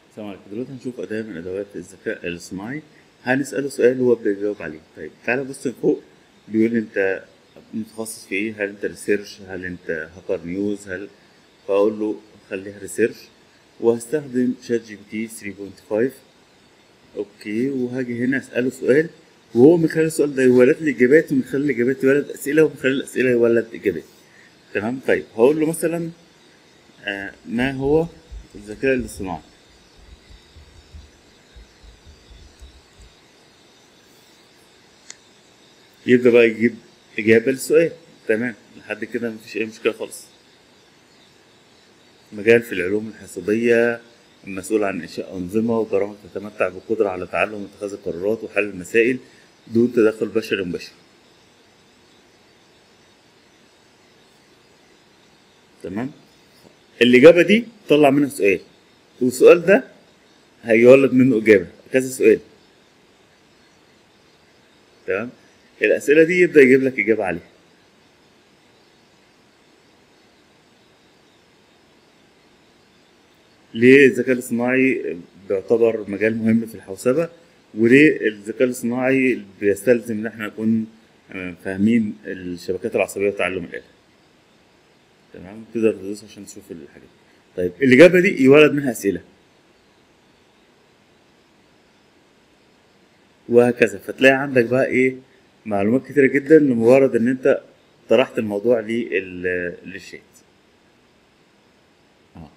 السلام عليكم دلوقتي هنشوف أداة من أدوات الذكاء الاصطناعي هنسأله سؤال وهو بيجاوب عليه طيب تعالى بص فوق بيقول أنت متخصص في إيه هل أنت ريسيرش هل أنت هاكر نيوز هل فأقول له خليها ريسيرش وهستخدم شات جي بي تي 3.5 أوكي وهاجي هنا أسأله سؤال وهو من خلال السؤال ده يولد لي إجابات ومن خلال الإجابات يولد أسئلة ومن خلال الأسئلة يولد إجابات تمام طيب هقول له مثلا آه ما هو الذكاء الاصطناعي يبدأ بقى يجيب إجابة للسؤال تمام لحد كده مفيش أي مشكلة خالص مجال في العلوم الحاسوبية المسؤول عن إنشاء أنظمة وبرامج تتمتع بالقدرة على تعلم واتخاذ القرارات وحل المسائل دون تدخل بشري مباشر تمام الإجابة دي طلع منها سؤال والسؤال ده هيولد منه إجابة كذا سؤال تمام الأسئلة دي يبدأ يجيب لك إجابة عليها ليه الذكاء الاصطناعي بيعتبر مجال مهم في الحوسبة وليه الذكاء الاصطناعي بيستلزم إن احنا نكون فاهمين الشبكات العصبية وتعلم الآلة تمام تقدر تدوس عشان تشوف الحاجات طيب الإجابة دي يولد منها أسئلة وهكذا فتلاقي عندك بقى إيه معلومات كتيرة جدا لمجرد إن أنت طرحت الموضوع لل- للشات آه.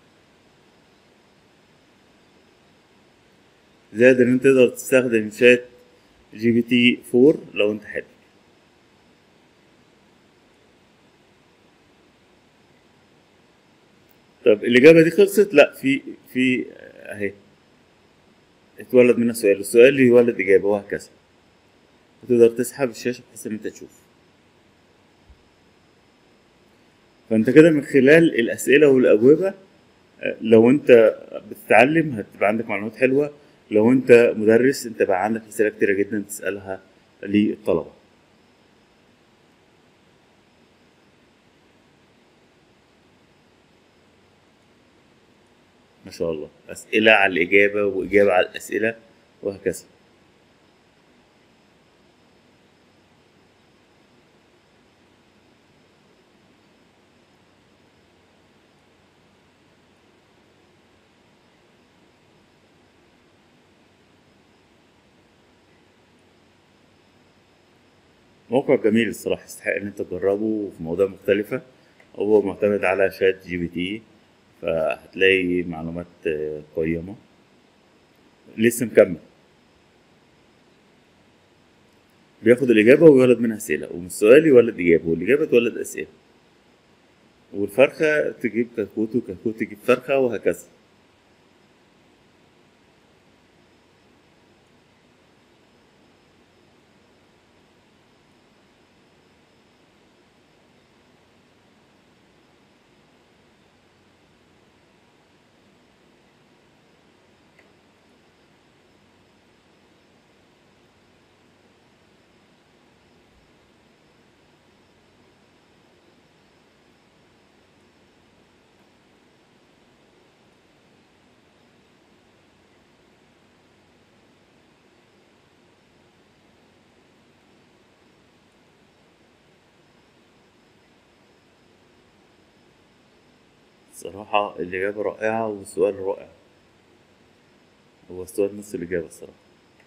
زائد إن أنت تقدر تستخدم شات جي بي تي 4 لو أنت حابب طب الإجابة دي خلصت؟ لا في في أهي اتولد منها سؤال السؤال اللي يولد إجابة وهكذا وتقدر تسحب الشاشة بحيث إن أنت تشوف فأنت كده من خلال الأسئلة والأجوبة آه، لو أنت بتتعلم هتبقى عندك معلومات حلوة لو أنت مدرس أنت بقى عندك أسئلة كتيرة جدا تسألها للطلبة ما شاء الله أسئلة على الإجابة وإجابة على الأسئلة وهكذا موقع جميل الصراحة يستحق إن أنت تجربه في مواضيع مختلفة هو معتمد على شات جي بي تي فهتلاقي معلومات آه، قيمة لسه مكمل بياخد الإجابة ويولد منها أسئلة ومن السؤال يولد إجابة والإجابة تولد أسئلة والفرخة تجيب كتكوت وكتكوت تجيب فرخة وهكذا صراحة الإجابة رائعة والسؤال رائع هو السؤال نفس الإجابة الصراحة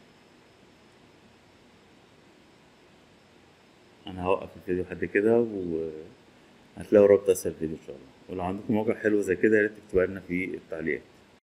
أنا هوقف الفيديو لحد كده وهتلاقوا رابط أسفل الفيديو إن شاء الله ولو عندكم موقع حلو زي كده يا ريت تكتبوا لنا في التعليقات